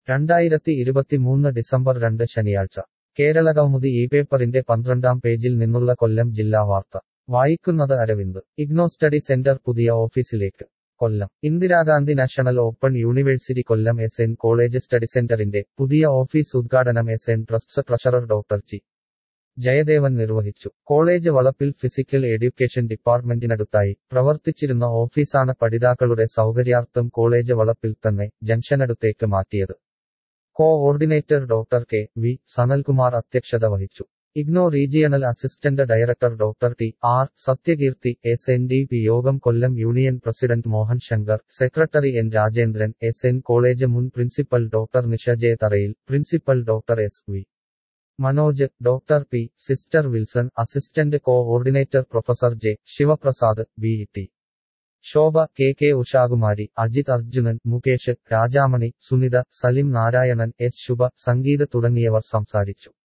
രണ്ടായിരത്തി ഇരുപത്തിമൂന്ന് ഡിസംബർ രണ്ട് ശനിയാഴ്ച കേരളകൗമുദി ഈ പേപ്പറിന്റെ പന്ത്രണ്ടാം പേജിൽ നിന്നുള്ള കൊല്ലം ജില്ലാ വാർത്ത വായിക്കുന്നത് അരവിന്ദ് ഇഗ്നോ സ്റ്റഡി സെന്റർ പുതിയ ഓഫീസിലേക്ക് കൊല്ലം ഇന്ദിരാഗാന്ധി നാഷണൽ ഓപ്പൺ യൂണിവേഴ്സിറ്റി കൊല്ലം എസ് എൻ കോളേജ് സ്റ്റഡി സെന്ററിന്റെ പുതിയ ഓഫീസ് ഉദ്ഘാടനം S N trust treasurer doctor G Jayadevan നിർവഹിച്ചു കോളേജ് വളപ്പിൽ ഫിസിക്കൽ എഡ്യൂക്കേഷൻ ഡിപ്പാർട്ട്മെന്റിനടുത്തായി പ്രവർത്തിച്ചിരുന്ന ഓഫീസാണ് പഠിതാക്കളുടെ സൗകര്യാർത്ഥം കോളേജ് വളപ്പിൽ തന്നെ ജംഗ്ഷനടുത്തേക്ക് മാറ്റിയത് coordinator doctor K V Sanalkumar അധ്യക്ഷത വഹിച്ചു IGNOU regional assistant director doctor T R Sathyakeerthi S N D P യോഗം Kollam union president Mohan Shankar secretary N Rajendran S N college മുൻ principal doctor Nisha J Tharayil principal doctor S V Manoj doctor P sister Wilson assistant coordinator professor J Sivaprasad B T Shobha K K Ushakumari Ajith Arjunan Mukesh Rajamani Sunitha Salim Narayanan S ശുഭ സംഗീത് തുടങ്ങിയവർ സംസാരിച്ചു